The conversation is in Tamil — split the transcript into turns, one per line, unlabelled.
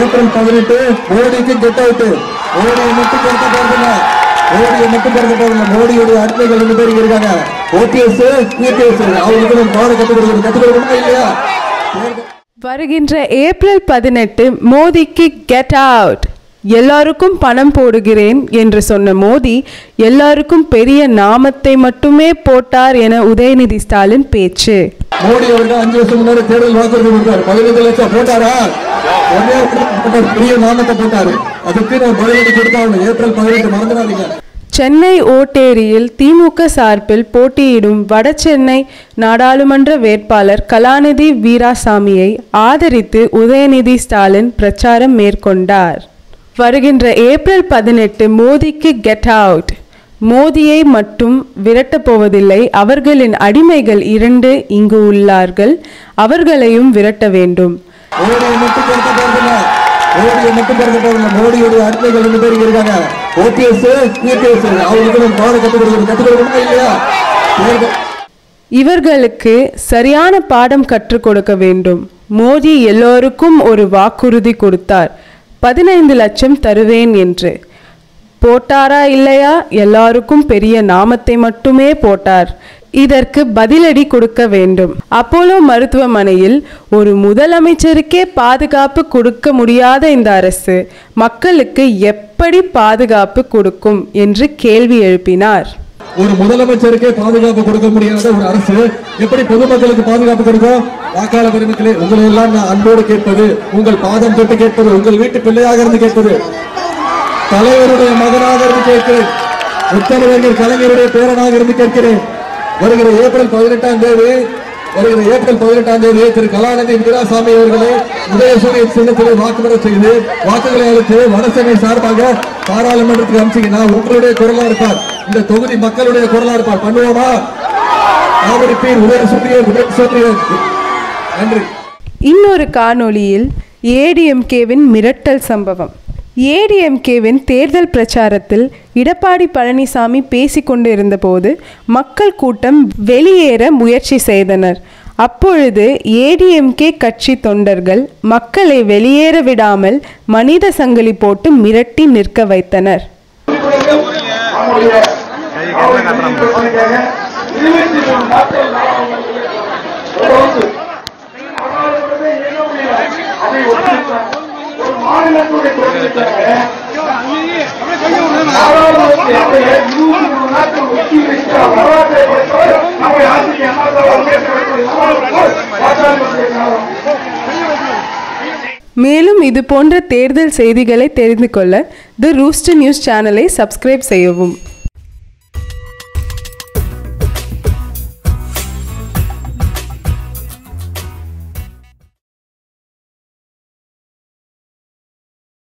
ஏப்ரல் பதினெட்டு மோடிக்கு கெட் அவுட் மோடியை மட்டும் பொறுத்த போறதில்ல மோடியை மட்டும் பொறுத்த போறதில்ல மோடியுடைய அடிமைகள் ரெண்டு பேர் இங்க இருக்காங்க ஓபிஎஸ் யூபிஎஸ் அவங்களுக்கு நம்ம பாடம் கற்றுக் கொடுக்கணும் கற்றுக் கொடுக்கணுமா இல்லையா
வருகின்ற ஏப்ரல் பதினெட்டு மோடிக்கு கெட் அவுட் எல்லாருக்கும் பணம் போடுகிறேன் என்று சொன்ன மோடி எல்லாருக்கும் பெரிய நாமத்தை மட்டுமே போட்டார் என உதயநிதி ஸ்டாலின் பேச்சு
மோடி அவர்கள் அஞ்சு வருஷம் முன்னாடி தேர்தல் வாக்குறுதி கொடுத்தாரு பதினைந்து லட்சம் போட்டாரா ஒரே ஒரு போட்டாரு, பெரிய நாமத்தை போட்டாரு அதுக்கு நான் பதிலடி கொடுத்தாங்க ஏப்ரல் பதினெட்டு மறந்துடாதீங்க
சென்னை ஓட்டேரியில் திமுக சார்பில் போட்டியிடும் வடசென்னை நாடாளுமன்ற வேட்பாளர் கலாநிதி வீராசாமியை ஆதரித்து உதயநிதி ஸ்டாலின் பிரச்சாரம் மேற்கொண்டார் வருகின்ற ஏப்ரல் பதினெட்டு மோடிக்கு கெட் அவுட் மோடியை மட்டும் விரட்டப் போவதில்லை அவர்களின் அடிமைகள் இரண்டு இங்கு உள்ளார்கள் அவர்களையும் விரட்ட வேண்டும்
மோடியை மட்டும் பொறுத்த போறதில்ல மோடியை மட்டும் பொறுத்த போறதில்ல மோடியுடைய அடிமைகள் ரெண்டு பேர் இங்க இருக்காங்க ஓபிஎஸ் யூபிஎஸ் அவங்களுக்கு நம்ம பாடம் கற்றுக் கொடுக்கணும் கற்றுக் கொடுக்கணுமா இல்லையா தேர்தல்
இவர்களுக்கு சரியான பாடம் கற்றுக் கொடுக்க வேண்டும் மோடி எல்லோருக்கும் ஒரு வாக்குறுதி கொடுத்தார் பதினைந்து லட்சம் தருவேன் என்று போட்டாரா இல்லையா எல்லாருக்கும் பெரிய நாமத்தை மட்டுமே போட்டார் இதற்கு பதிலடி கொடுக்க வேண்டும் அப்போலோ மருத்துவமனையில் ஒரு முதலமைச்சருக்கே பாதுகாப்பு கொடுக்க முடியாத இந்த அரசு மக்களுக்கு எப்படி பாதுகாப்பு கொடுக்கும் என்று கேள்வி எழுப்பினார்
ஒரு முதலமைச்சருக்கே பாதுகாப்பு கொடுக்க முடியாத ஒரு அரசு எப்படி பொதுமக்களுக்கு பாதுகாப்பு கொடுக்கும் வாக்காளர் பெருமக்களே உங்களை எல்லாம் நான் அன்போடு கேட்பது உங்கள் பாதம் தொட்டு கேட்பது உங்கள் வீட்டு பிள்ளையாக இருந்து கேட்பது தலைவருடைய மகனாக இருந்து கேட்கிறேன் முத்தமிழர் கலைஞருடைய பேரனாக இருந்து கேட்கிறேன் வருகிற ஏப்ரல் பதினெட்டாம் தேதி வருகிற ஏப்ரல் பதினெட்டாம் தேதி திரு கலாநிதி வீராசாமி அவர்களை உதயசூரிய சின்னத்திலே வாக்குமூல செய்து வாக்குகளை அளித்து வடசென்னை சார்பாக பாராளுமன்றத்துக்கு அனுப்பிச்சீங்கன்னா உங்களுடைய குரலா இருப்பார் இந்த தொகுதி மக்களுடைய குரலா இருப்பார் பண்ணுவோமா ஆவடிப்பீர் உதயசூரியன் உதயசூரியன் நன்றி
இன்னொரு காணொளியில் ஏடிஎம்கேவின் மிரட்டல் சம்பவம் ஏடிஎம்கேவின் தேர்தல் பிரச்சாரத்தில் எடப்பாடி பழனிசாமி பேசிக்கொண்டு இருந்தபோது மக்கள் கூட்டம் வெளியேற முயற்சி செய்தனர் அப்பொழுது ஏடிஎம்கே கட்சி தொண்டர்கள் மக்களை வெளியேற விடாமல் மனித சங்கிலி போட்டு மிரட்டி நிற்க வைத்தனர்
ஒரு மாநிலத்துடைய பிரதிநிதியாக நாடாளுமன்றத்தில் இருபத்தி மூணு நாட்கள் ஒத்தி வைத்த வரலாற்றை பொறுத்தவரை நம்முடைய ஆசிரியர் அண்ணா பேச வேண்டும் பாராளுமன்ற
மேலும் இது போன்ற தேர்தல் செய்திகளை தெரிந்து கொள்ள தி ரூஸ்டர் நியூஸ் சேனலை சப்ஸ்கிரைப் செய்யவும்